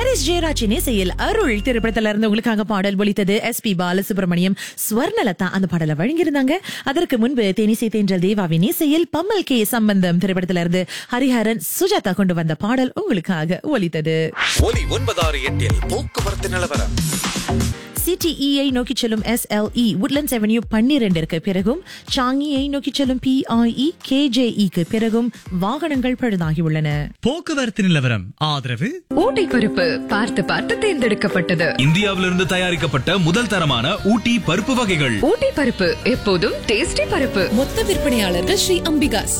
Harris ஜெயராஜின் இசையில் அருள் திரைப்படத்துல இருந்து உங்களுக்காக பாடல் ஒலித்தது எஸ் பி பாலசுப்ரமணியம் ஸ்வர்ணலதா அந்த பாடலை வழங்கியிருந்தாங்க அதற்கு முன்பு தேனிசை தேன்ற தேவாவின் இசையில் பம்மல் கே சம்பந்தம் திரைப்படத்துல இருந்து ஹரிஹரன் சுஜாதா கொண்டு வந்த பாடல் உங்களுக்காக ஒலித்தது ஒலி ஒன்பதாறு எட்டில் போக்குவரத்து நிலவரம் சிடிஇஐ நோக்கி செல்லும் எஸ்எல்இ உட்லண்ட்ஸ் அவென்யூ பன்னிரண்டிற்கு பிறகும் சாங்கியை நோக்கி செல்லும் பிஐஇ கேஜேஇக்கு பிறகும் வாகனங்கள் பழுதாகியுள்ளன போக்குவரத்து நிலவரம் ஆதரவு ஊட்டி பருப்பு பார்த்து பார்த்து தேர்ந்தெடுக்கப்பட்டது இந்தியாவிலிருந்து தயாரிக்கப்பட்ட முதல் தரமான ஊட்டி பருப்பு வகைகள் ஊட்டி பருப்பு எப்போதும் டேஸ்டி பருப்பு மொத்த விற்பனையாளர்கள் ஸ்ரீ அம்பிகாஸ்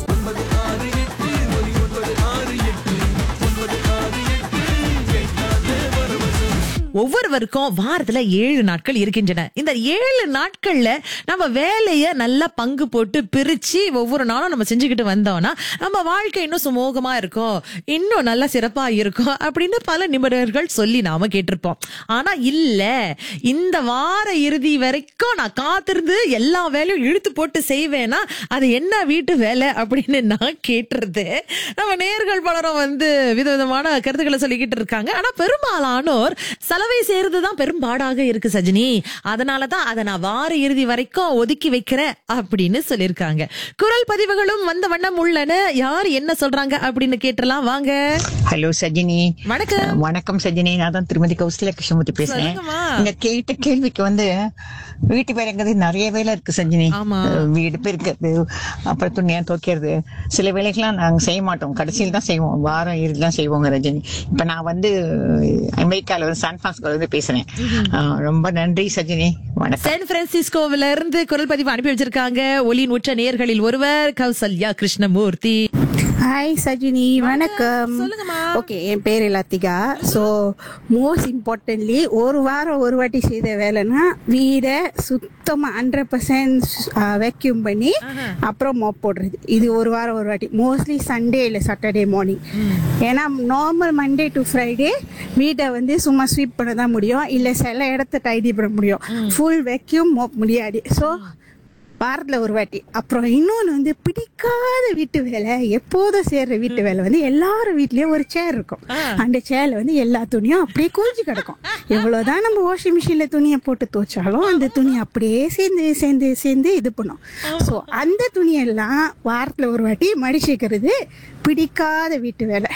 ஒவ்வொருவருக்கும் வாரத்துல ஏழு நாட்கள் இருக்கின்றன இந்த ஏழு நாட்கள்ல நம்ம வேலைய நல்லா பங்கு போட்டு பிரிச்சு ஒவ்வொரு நாளும் நம்ம செஞ்சுக்கிட்டு வந்தோம்னா நம்ம வாழ்க்கை இன்னும் சுமூகமா இருக்கும் இன்னும் நல்லா சிறப்பா இருக்கும் அப்படின்னு பல நிபுணர்கள் சொல்லி நாம கேட்டிருப்போம் ஆனா இல்ல இந்த வார இறுதி வரைக்கும் நான் காத்திருந்து எல்லா வேலையும் இழுத்து போட்டு செய்வேனா அது என்ன வீட்டு வேலை அப்படின்னு நான் கேட்டுறது நம்ம நேர்கள் பலரும் வந்து விதவிதமான கருத்துக்களை சொல்லிக்கிட்டு இருக்காங்க ஆனா பெரும்பாலானோர் சலவை செய்யறது தான் பெரும்பாடாக இருக்கு சஜினி அதனால தான் அதை நான் வார இறுதி வரைக்கும் ஒதுக்கி வைக்கிறேன் அப்படின்னு சொல்லியிருக்காங்க குரல் பதிவுகளும் வந்த வண்ணம் உள்ளன யார் என்ன சொல்றாங்க அப்படின்னு கேட்டலாம் வாங்க ஹலோ சஜினி வணக்கம் வணக்கம் சஜினி நான் தான் திருமதி கௌசல்யா கிருஷ்ணமூர்த்தி பேசுறேன் சொல்லுங்கம்மா. நீங்க கேட்ட கேள்விக்கு வந்து வீட்டு வேலைங்கிறது நிறைய வேலை இருக்கு சஜினி ஆமா. அஹ் வீடு பெருக்கிறது அப்புறம் துணியா துவைக்கிறது சில வேலைகள்லாம் நாங்க செய்ய மாட்டோம் கடைசியில் தான் செய்வோம் வாரம் இறுதி தான் செய்வோங்க ரஜினி இப்ப நான் வந்து அமெரிக்கால வந்து சான் பிரான்சிஸ்கோல இருந்து பேசுறேன் அஹ் ரொம்ப நன்றி சஜினி வணக்கம் சான் பிரான்சிஸ்கோவில இருந்து குரல் பதிவு அனுப்பி வச்சிருக்காங்க ஒலியின் உற்ற நேயர்களில் ஒருவர் கௌசல்யா கிருஷ்ணமூர்த்தி ஹாய் சஜினி வணக்கம் சொல்லுங்கம்மா. ஓகே என் பேர் லத்திகா ஸோ மோஸ்ட் இம்பார்ட்டன்ட்லி ஒரு வாரம் ஒரு வாட்டி செய்த வேலைன்னா வீடை சுத்தமாக ஹண்ட்ரட் பர்சன்ட் வேக்யூம் பண்ணி அப்புறம் மோப் போடுறது இது ஒரு வாரம் ஒரு வாட்டி மோஸ்ட்லி சண்டே இல்லை சாட்டர்டே மார்னிங் ஏன்னா நார்மல் மண்டே டு ஃப்ரைடே வீட்டை வந்து சும்மா ஸ்வீப் பண்ண தான் முடியும் இல்லை சில இடத்த டைடி பண்ண முடியும் ஃபுல் வேக்யூம் மோப் முடியாது ஸோ வாரத்தில் ஒரு வாட்டி அப்புறம் இன்னொன்று வந்து பிடிக்காத வீட்டு வேலை எப்போதும் சேர்ற வீட்டு வேலை வந்து எல்லாரும் வீட்லயும் ஒரு சேர் இருக்கும் அந்த சேர்ல வந்து எல்லா துணியும் அப்படியே குவிஞ்சு கிடக்கும் எவ்வளவுதான் நம்ம வாஷிங் மிஷின்ல துணியை போட்டு துவைச்சாலும் அந்த துணி அப்படியே சேர்ந்து சேர்ந்து சேர்ந்து இது பண்ணும் ஸோ அந்த துணியெல்லாம் வாரத்தில் ஒரு வாட்டி மடிச்சுக்கிறது பிடிக்காத வீட்டு வேலை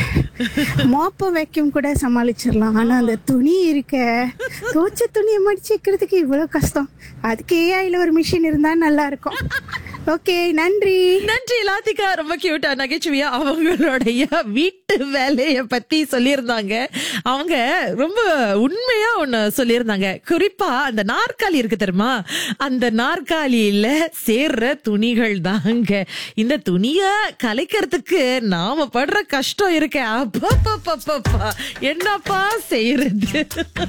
மோப்ப வைக்கும் கூட சமாளிச்சிடலாம் ஆனா அந்த துணி இருக்க துவைச்ச துணியை மடிச்சு வைக்கிறதுக்கு இவ்வளவு கஷ்டம் அதுக்கு ஏஐல ஒரு மிஷின் இருந்தா நல்லா இருக்கும் ஓகே நன்றி நன்றி லாத்திகா ரொம்ப கியூட்டா நகைச்சுவையா அவங்களுடைய வீட்டு வேலைய பத்தி சொல்லியிருந்தாங்க அவங்க ரொம்ப உண்மையா ஒண்ணு சொல்லியிருந்தாங்க குறிப்பா அந்த நாற்காலி இருக்கு தெரியுமா அந்த நாற்காலியில சேர்ற துணிகள் தாங்க இந்த துணிய கலைக்கிறதுக்கு நாம படுற கஷ்டம் இருக்க அப்பா என்னப்பா செய்யறது